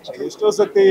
ಎಷ್ಟೋ ಸತಿ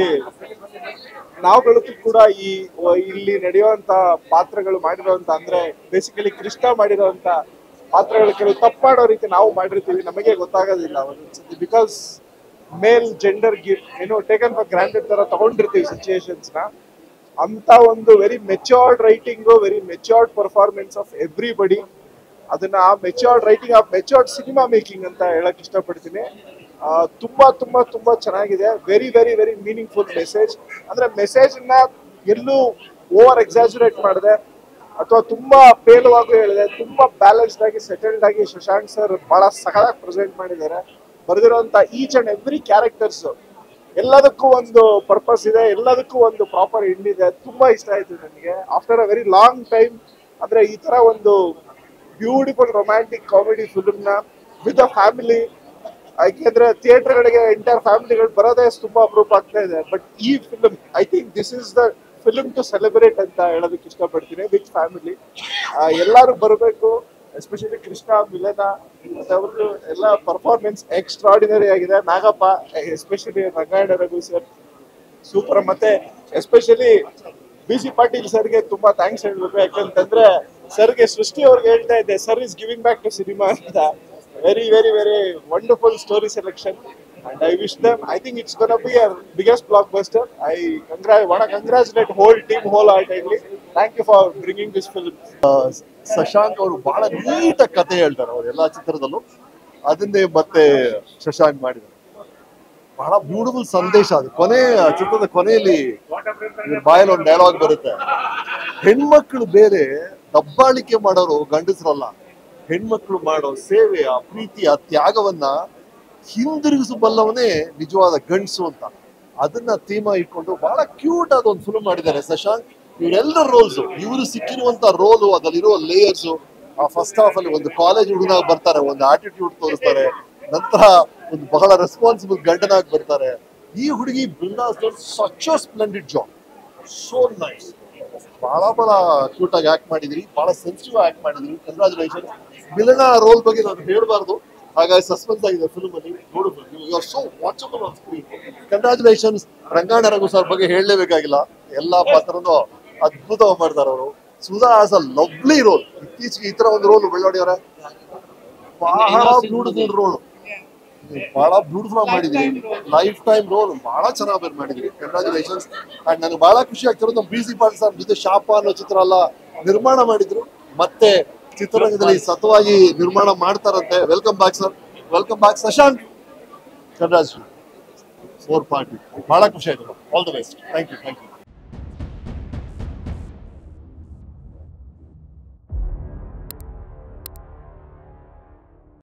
ನಾವುಗಳು ಕೂಡ ಈ ಇಲ್ಲಿ ನಡೆಯುವಂತ ಪಾತ್ರಗಳು ಮಾಡಿರುವಂತ ಅಂದ್ರೆ ಬೇಸಿಕಲಿ ಕೃಷ್ಣ ಮಾಡಿರುವಂತ ಪಾತ್ರಗಳು ಕೆಲವು ತಪ್ಪು ಮಾಡೋ ರೀತಿ ನಾವು ಮಾಡಿರ್ತೀವಿ ನಮಗೆ ಗೊತ್ತಾಗೋದಿಲ್ಲ ಒಂದೊಂದ್ಸತಿ ಬಿಕಾಸ್ ಮೇಲ್ ಜೆಂಡರ್ ಗಿವ್ ಏನು ಟೇಕನ್ ಫಾರ್ ಗ್ರಾಂಡೆಡ್ ತರ ತಗೊಂಡಿರ್ತೀವಿ ಸಿಚುಯೇಷನ್ಸ್ ನ ಅಂತ ಒಂದು very matured writing very matured performance of everybody ಅದನ್ನ ಆ ಮೆಚ್ಯೂರ್ಡ್ ರೈಟಿಂಗ್ ಆ ಮೆಚ್ಯೂರ್ಡ್ ಸಿನಿಮಾ ಮೇಕಿಂಗ್ ಅಂತ ಹೇಳಕ್ ಇಷ್ಟಪಡ್ತೀನಿ ಆ, ತುಂಬಾ ತುಂಬಾ ತುಂಬಾ ಚೆನ್ನಾಗಿದೆ very very very meaningful message ಅಂದ್ರೆ ಮೆಸೇಜ್ ನ ಎಲ್ಲೂ ಓವರ್ ಎಕ್ಸಾಜುರೇಟ್ ಮಾಡಿದೆ ಅಥವಾ ತುಂಬಾ ಪೇಲುವಾಗೂ ಹೇಳಿದೆ ತುಂಬಾ ಬ್ಯಾಲೆನ್ಸ್ಡ್ ಆಗಿ ಸೆಟಲ್ಡ್ ಆಗಿ ಶಶಾಂಕ್ ಸರ್ ಬಹಳ ಸಖತ್ತಾಗಿ ಪ್ರೆಸೆಂಟ್ ಮಾಡಿದ್ದಾರೆ ಬರೆದಿರುವಂತ ಈಚ್ ಅಂಡ್ ಎವ್ರಿ ಕ್ಯಾರೆಕ್ಟರ್ಸ್ ಎಲ್ಲದಕ್ಕೂ ಒಂದು ಪರ್ಪಸ್ ಇದೆ ಎಲ್ಲದಕ್ಕೂ ಒಂದು ಪ್ರಾಪರ್ ಎಂಡ್ ಇದೆ ತುಂಬಾ ಇಷ್ಟ ಆಯ್ತು ನನಗೆ after a very long time ಅಂದ್ರೆ ಈ ತರ ಒಂದು ಬ್ಯೂಟಿಫುಲ್ ರೊಮ್ಯಾಂಟಿಕ್ ಕಾಮಿಡಿ ಫಿಲ್ಮ್ ನ ವಿತ್ ಅ ಫ್ಯಾಮಿಲಿ ಯಾಕೆಂದ್ರೆ ಥಿಯೇಟರ್ ಗಳಿಗೆ ಎಂಟೈರ್ ಫ್ಯಾಮಿಲಿಗಳು ಬರೋದೇ ತುಂಬಾ ಅಪರೂಪ ಆಗ್ತಾ ಇದೆ ಬಟ್ ಈ film I think this is the film to celebrate ಅಂತ ಹೇಳೋದಕ್ಕೆ ಇಷ್ಟಪಡ್ತೀನಿ ವಿತ್ ಫ್ಯಾಮಿಲಿ ಎಲ್ಲರೂ ಬರಬೇಕು ಎಸ್ಪೆಷಲಿ ಕೃಷ್ಣ ಮಿಲನ ಮತ್ತೆ ಅವ್ರದ್ದು ಎಲ್ಲ ಪರ್ಫಾರ್ಮೆನ್ಸ್ ಎಕ್ಸ್ಟ್ರಾಡಿನರಿ ಆಗಿದೆ Nagappa especially Rangayana Raghu sir super ಮತ್ತೆ ಎಸ್ಪೆಷಲಿ ಬಿ ಸಿ ಪಾಟೀಲ್ ಸರ್ಗೆ ತುಂಬಾ ಥ್ಯಾಂಕ್ಸ್ ಹೇಳ್ಬೇಕು ಯಾಕಂತಂದ್ರೆ ಸರ್ಗೆ ಸೃಷ್ಟಿ ಅವ್ರಿಗೆ ಹೇಳ್ತಾ ಇದ್ದೆ sir is giving back to cinema ಅಂತ very very very wonderful story selection and I wish them I think it's gonna be a biggest blockbuster I ಕಂಗ್ರಾ ವಾಣ congratulate whole team whole art ಆಗಲಿ thank you for bringing this film Shashank ಅವರು ಬಹಳ ನೀಟಾಗಿ ಕತೆ ಹೇಳ್ತಾರೆ ಅವ್ರು ಎಲ್ಲಾ ಚಿತ್ರದಲ್ಲೂ ಅದನ್ನೇ ಮತ್ತೆ ಶಶಾಂಕ್ ಮಾಡಿದ್ದಾರೆ ಬಹಳ ಬ್ಯೂಟಿಫುಲ್ ಸಂದೇಶ ಅದು ಕೊನೆ ಚಿತ್ರದ ಕೊನೆಯಲ್ಲಿ ಇವ್ರ ಬಾಯಲ್ಲಿ ಒಂದು ಡೈಲಾಗ್ ಬರುತ್ತೆ ಹೆಣ್ಮಕ್ಳು ಬೇರೆ ದಬ್ಬಾಳಿಕೆ ಮಾಡೋರು ಗಂಡಸರಲ್ಲ ಹೆಣ್ಮಕ್ಳು ಮಾಡೋ ಸೇವೆ ಆ ಪ್ರೀತಿ ಆ ತ್ಯಾಗವನ್ನ ಹಿಂದಿರುಗಿಸಬಲ್ಲವನೇ ನಿಜವಾದ ಗಂಡಸು ಅಂತ ಅದನ್ನ ಥೀಮ ಇಟ್ಕೊಂಡು ಬಹಳ ಕ್ಯೂಟ್ ಆದ ಒಂದು ಫಿಲ್ಮ್ ಮಾಡಿದ್ದಾರೆ ಶಶಾಂಕ್ ಇವರೆಲ್ಲರ ರೋಲ್ಸ್ ಇವರು ಸಿಕ್ಕಿರುವಂತ ರೋಲು ಅದರಲ್ಲಿರುವ ಲೇಯರ್ಸ್ ಆ ಫಸ್ಟ್ ಹಾಫ್ ಅಲ್ಲಿ ಒಂದು ಕಾಲೇಜ್ ಹುಡುಗನಾಗಿ ಬರ್ತಾರೆ ಒಂದು ಆಟಿಟ್ಯೂಡ್ ತೋರಿಸ್ತಾರೆ ನಂತರ ಒಂದು ಬಹಳ ರೆಸ್ಪಾನ್ಸಿಬಲ್ ಗಂಡನಾಗಿ ಬರ್ತಾರೆ ಈ ಹುಡುಗಿ Brinda's such splendid job so nice ಬಹಳ ಬಹಳ ಕ್ಯೂಟ್ ಆಗಿ ಆಕ್ಟ್ ಮಾಡಿದ್ರಿ ಬಹಳ ಸೆನ್ಸಿಟಿವ್ ಆಕ್ಟ್ ಮಾಡಿದ್ರಿ ಕಂಗ್ರಾಚುಲೇಷನ್ ಮಿಲನ ರೋಲ್ ಬಗ್ಗೆ ನಾನು ಹೇಳಬಾರ್ದು ಹಾಗಾಗಿ ಸಸ್ಪೆನ್ಸ್ ಆಗಿದೆ ಫಿಲ್ಮ್ ಅಲ್ಲಿ ನೋಡಬೇಕು you are so watchable on screen congratulations Rangayana Raghu sir ಬಗ್ಗೆ ಹೇಳಲೇಬೇಕಾಗಿಲ್ಲ ಎಲ್ಲಾ ಪಾತ್ರನೂ ಅದ್ಭುತವಾಗಿ ಮಾಡ್ತಾರೆ ಅವರು Sudha as a lovely role ಇತ್ತೀಚೆಗೆ ಈ ತರ ಒಂದು ರೋಲ್ ಬೆಳ್ಳೋಡಿಯವರ ಬಹಳ ಬ್ಯೂಟಿಫುಲ್ ರೋಲ್ ಬಹಳ ಬ್ಯೂಟಿಫುಲ್ ಆಗಿ ಮಾಡಿದ್ರಿ ಲೈಫ್ ಟೈಮ್ ರೋಲ್ ಬಹಳ ಚೆನ್ನಾಗಿ ಬೇರೆ ಮಾಡಿದ್ರಿ ಕಂಗ್ರಾಚುಲೇಷನ್ಸ್ ಅಂಡ್ ನನಗೆ ಬಹಳ ಖುಷಿ ಆಗ್ತಿರೋದು ನಮ್ಮ ಬಿ ಸಿ ಪಾಟೀಲ್ ಸರ್ ಜೊತೆ ಶಾಪ ಅನ್ನೋ ಚಿತ್ರ ಎಲ್ಲ ನಿರ್ಮಾಣ ಮಾಡಿದ್ರು ಮತ್ತೆ ಚಿತ್ರರಂಗದಲ್ಲಿ ಸತವಾಗಿ ನಿರ್ಮಾಣ ಮಾಡ್ತಾರಂತೆ welcome back sir welcome back Shashank congratulation for party ಬಹಳ ಖುಷಿ ಆಯ್ತು all the best thank you thank you